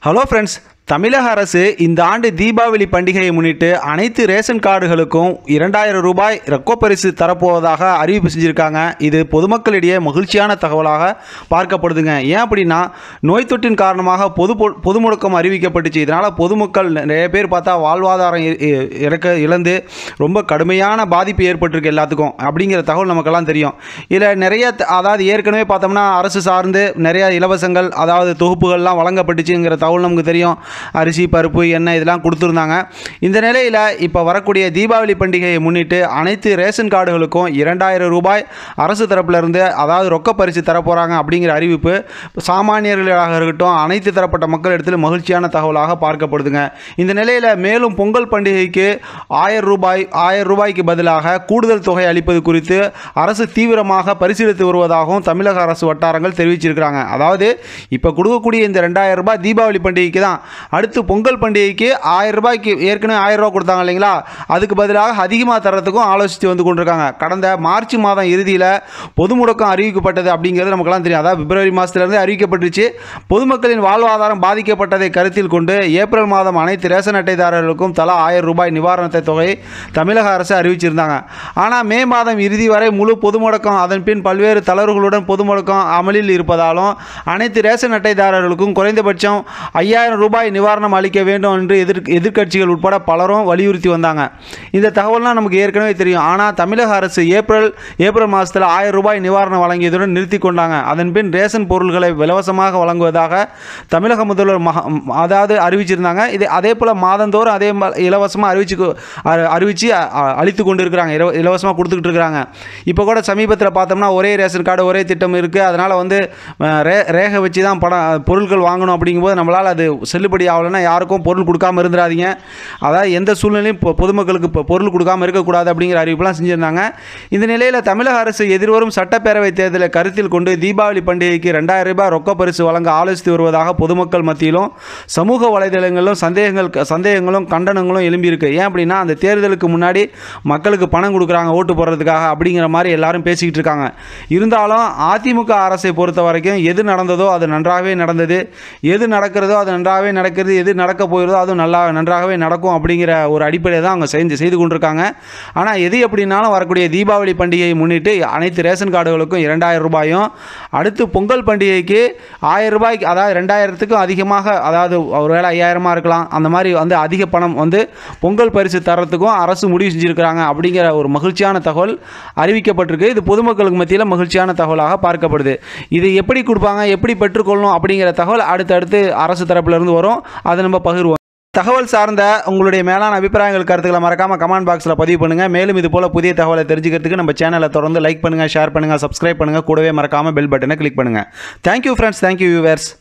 hello friends தமிழக அரசு இந்த ஆண்டு தீபாவளி பண்டிகையை முன்னிட்டு அனைத்து ரேஷன் கார்டுகளுக்கும் இரண்டாயிரம் ரூபாய் ரொக்க பரிசு தரப்போவதாக அறிவிப்பு செஞ்சுருக்காங்க இது பொதுமக்களிடையே மகிழ்ச்சியான தகவலாக பார்க்கப்படுதுங்க ஏன் அப்படின்னா நோய் தொற்றின் காரணமாக பொது பொ- பொது முடக்கம் அறிவிக்கப்பட்டுச்சு இதனால் பொதுமக்கள் நிறைய பேர் பார்த்தா வாழ்வாதாரம் இ- இ- இறக்க இழந்து ரொம்ப கடுமையான பாதிப்பு ஏற்பட்டிருக்கு எல்லாத்துக்கும் அப்படிங்கிற தகவல் நமக்கெல்லாம் தெரியும் இதில் நிறைய த- அதாவது ஏற்கனவே பார்த்தோம்னா அரசு சார்ந்து நிறைய இலவசங்கள் அதாவது தொகுப்புகள்லாம் வழங்கப்பட்டுச்சுங்கிற தகவல் நமக்கு தெரியும் அரிசி பருப்பு எண்ணெய் இதெல்லாம் கொடுத்துருந்தாங்க இந்த நிலையில் இப்போ வரக்கூடிய தீபாவளி பண்டிகையை முன்னிட்டு அனைத்து ரேஷன் கார்டுகளுக்கும் இரண்டாயிரம் ரூபாய் அரசு தரப்பிலிருந்து அதாவது ரொக்க பரிசு தரப்போகிறாங்க அப்படிங்கிற அறிவிப்பு சாமானியர்களாக இருக்கட்டும் அனைத்து தரப்பட்ட மக்கள் இடத்துல மகிழ்ச்சியான தகவலாக பார்க்கப்படுதுங்க இந்த நிலையில் மேலும் பொங்கல் பண்டிகைக்கு ஆயிரம் ரூபாய் ஆயிரம் ரூபாய்க்கு பதிலாக கூடுதல் தொகை அளிப்பது குறித்து அரசு தீவிரமாக பரிசீலித்து வருவதாகவும் தமிழக அரசு வட்டாரங்கள் தெரிவிச்சிருக்கிறாங்க அதாவது இப்போ கொடுக்கக்கூடிய இந்த ரெண்டாயிரம் ரூபாய் தீபாவளி பண்டிகைக்கு தான் அடுத்து பொங்கல் பண்டிகைக்கு ஆயிரம் ரூபாய்க்கு ஏற்கனவே ஆயிரம் ரூபாய் கொடுத்தாங்க இல்லைங்களா அதுக்கு பதிலாக அதிகமாக தரத்துக்கும் ஆலோசித்து வந்து கொண்டிருக்காங்க கடந்த மார்ச் மாதம் இறுதியில் பொது முடக்கம் அறிவிக்கப்பட்டது அப்படிங்கிறது நமக்கெல்லாம் தெரியும் அதாவது பிப்ரவரி மாதத்துலேருந்து அறிவிக்கப்பட்டுச்சு பொதுமக்களின் வாழ்வாதாரம் பாதிக்கப்பட்டதை கருத்தில் கொண்டு ஏப்ரல் மாதம் அனைத்து ரேஷன் அட்டைதாரர்களுக்கும் தலா ஆயிரம் ரூபாய் நிவாரணத்தை தொகை தமிழக அரசு அறிவிச்சிருந்தாங்க ஆனால் மே மாதம் இறுதி வரை முழு பொது முடக்கம் அதன் பின் பல்வேறு தளர்வுகளுடன் பொது முடக்கம் அமலில் இருப்பதாலும் அனைத்து ரேஷன் அட்டைதாரர்களுக்கும் குறைந்தபட்சம் ஐயாயிரம் ரூபாய் நிவாரணம் அளிக்க வேண்டும் என்று எதிர் எதிர்க்கட்சிகள் உட்பட பலரும் வலியுறுத்தி வந்தாங்க இந்த தகவல்லாம் நமக்கு ஏற்கனவே தெரியும் ஆனால் தமிழக அரசு ஏப்ரல் ஏப்ரல் மாதத்தில் ஆயிரம் ரூபாய் நிவாரணம் வழங்கியதுடன் நிறுத்தி கொண்டாங்க அதன் பின் ரேஷன் பொருட்களை இலவசமாக வழங்குவதாக தமிழக முதல்வர் மகா அதாவது அறிவிச்சிருந்தாங்க இது அதே போல் மாதந்தோறும் அதே இலவசமாக அறிவிச்சு கொ- அ- அறிவிச்சு அ- அ- அளித்து கொண்டு இருக்கிறாங்க இலவ இலவசமாக கொடுத்துக்கிட்டு இருக்கிறாங்க இப்போ கூட சமீபத்தில் பார்த்தோம்னா ஒரே ரேஷன் கார்டு ஒரே திட்டம் இருக்குது அதனால் வந்து அஹ், ரே ரேகை வச்சு தான் படம் பொருட்கள் வாங்கணும் அப்படிங்கும்போது நம்மளால் அது செல்லுபடி ஆகலைன்னா யாருக்கும் பொருள் கொடுக்காம இருந்துடாதீங்க அதாவது எந்த சூழ்நிலையும் பொ- பொதுமக்களுக்கு இப்போ பொருள் கொடுக்காம இருக்கக்கூடாது அப்படிங்கிற அறிவிப்பெல்லாம் செஞ்சுருந்தாங்க இந்த நிலையில் தமிழக அரசு எதிர்வரும் சட்டப்பேரவை தேர்தலை கருத்தில் கொண்டு தீபாவளி பண்டிகைக்கு ரெண்டாயிரம் ரூபாய் ரொக்க பரிசு வழங்க ஆலோசித்து வருவதாக பொதுமக்கள் மத்தியிலும் சமூக வலைதளங்களிலும் சந்தேகங்கள் சந்தேகங்களும் கண்டனங்களும் எழும்பியிருக்கு ஏன் அப்படின்னா அந்த தேர்தலுக்கு முன்னாடி மக்களுக்கு பணம் கொடுக்குறாங்க ஓட்டு போடுறதுக்காக அப்படிங்கிற மாதிரி எல்லாரும் பேசிக்கிட்டு இருக்காங்க இருந்தாலும் அதிமுக அரசை பொறுத்த வரைக்கும் எது நடந்ததோ அது நன்றாகவே நடந்தது எது நடக்கிறதோ அது நன்றாகவே நடக்கிறது எது நடக்க போகிறதோ அதுவும் நல்லா நன்றாகவே நடக்கும் அப்படிங்கிற ஒரு அடிப்படையை தான் அவங்க செஞ்சு செய்து கொண்டிருக்காங்க ஆனால் எது எப்படின்னாலும் வரக்கூடிய தீபாவளி பண்டிகையை முன்னிட்டு அனைத்து ரேஷன் கார்டுகளுக்கும் இரண்டாயிரம் ரூபாயும் அடுத்து பொங்கல் பண்டிகைக்கு ஆயிரம் ரூபாய்க்கு அதாவது ரெண்டாயிரத்துக்கும் அதிகமாக அதாவது ஒருவேளை ஐயாயிரமாக இருக்கலாம் அந்த மாதிரி வந்து அதிக பணம் வந்து பொங்கல் பரிசு தரத்துக்கும் அரசு முடிவு செஞ்சுருக்கிறாங்க அப்படிங்கிற ஒரு மகிழ்ச்சியான தகவல் அறிவிக்கப்பட்டிருக்கு இது பொதுமக்களுக்கு மத்தியில் மகிழ்ச்சியான தகவலாக பார்க்கப்படுது இது எப்படி கொடுப்பாங்க எப்படி பெற்றுக்கொள்ளணும் அப்படிங்கிற தகவல் அடுத்தடுத்து அரசு தரப்பிலிருந்து வரும் அதை நம்ம பகிர்வோம் தகவல் சார்ந்த உங்களுடைய மேலான அபிப்பிராயங்கள் கருத்துக்களை மறக்காம கமெண்ட் பாக்ஸில் பதிவு பண்ணுங்க மேலும் இது போல புதிய தகவலை தெரிஞ்சுக்கிறதுக்கு நம்ம சேனலை தொடர்ந்து லைக் பண்ணுங்க ஷேர் பண்ணுங்க சப்ஸ்கிரைப் பண்ணுங்க கூடவே மறக்காம பெல் பட்டனை கிளிக் பண்ணுங்க தேங்க்யூ ஃப்ரெண்ட்ஸ் தேங்க்யூ வியூவர்ஸ்